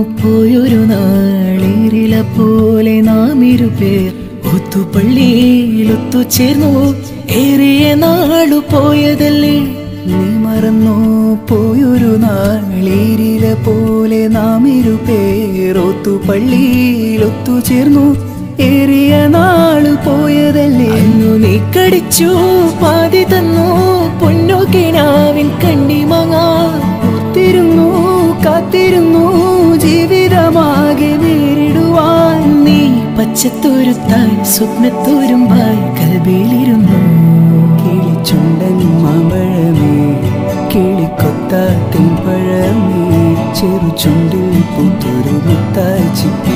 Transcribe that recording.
പോയൊരു നാളിരില പോലെ നാം ഇരുപേർ ഒത്തുപള്ളിയിൽ ഒത്തുചേർന്നു ഏറിയ നാളു പോയതല്ലേ നീ മറന്നു പോയൊരു നാളിരില പോലെ നാം ഇരുപേർ ഒത്തുപള്ളിയിൽ ഒത്തുചേർന്നു ഏറിയ നാളു പോയതല്ലേ അന്നു നീ കടിച്ചു പാതി തന്നു പൊന്നു കിനാവിൻ കണ്ണിമങ്ങാ ഒത്തിരുന്നു കാത്തിരുന്നു ജീവിതമാകെ നേരിടുവാൻ നീ പച്ചത്തോരുത്തായി സ്വപ്നത്തോരുമ്പായി കൽബിയിലിരുന്നു കിളിച്ചുണ്ടൻ മാമ്പഴമേ കിളിക്കൊത്താത്തിൻ പഴമേ ചെറു ചുണ്ടിൽ പുത്തൊരു മുത്തായി ചിപ്പി